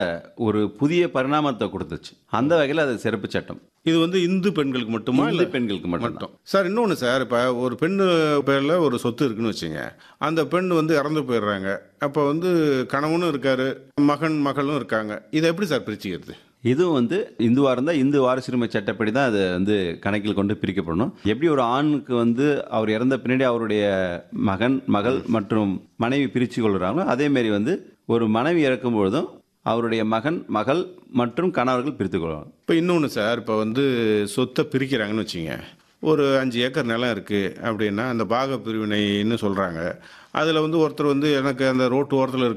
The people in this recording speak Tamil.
ஒரு புதிய பரிணாமத்தை கொடுத்துச்சு அந்த வகையில் அது சிறப்பு சட்டம் இது வந்து இந்து பெண்களுக்கு மட்டுமா இந்து இல்லை பெண்களுக்கு மட்டும் மட்டும் சார் இன்னொன்று சார் இப்போ ஒரு பெண்ணு பேரில் ஒரு சொத்து இருக்குன்னு வச்சுங்க அந்த பெண் வந்து இறந்து போயிடுறாங்க அப்போ வந்து கணவனும் இருக்காரு மகன் மகளும் இருக்காங்க இதை எப்படி சார் பிரிச்சுக்கிறது இதுவும் வந்து இந்துவாக இருந்தால் இந்து வாரிசுரிமை சட்டப்படி தான் அது வந்து கணக்கில் கொண்டு பிரிக்கப்படணும் எப்படி ஒரு ஆணுக்கு வந்து அவர் இறந்த பின்னாடி அவருடைய மகன் மகள் மற்றும் மனைவி பிரித்து கொள்கிறாங்களோ அதேமாரி வந்து ஒரு மனைவி இறக்கும் பொழுதும் அவருடைய மகன் மகள் மற்றும் கணவர்கள் பிரித்து கொள்வாங்க இப்போ இன்னொன்று சார் இப்போ வந்து சொத்தை பிரிக்கிறாங்கன்னு வச்சுங்க ஒரு அஞ்சு ஏக்கர் நிலம் இருக்குது அப்படின்னா அந்த பாக பிரிவினைன்னு சொல்கிறாங்க அதில் வந்து ஒருத்தர் வந்து எனக்கு அந்த ரோட்டு ஓரத்தில் இருக்க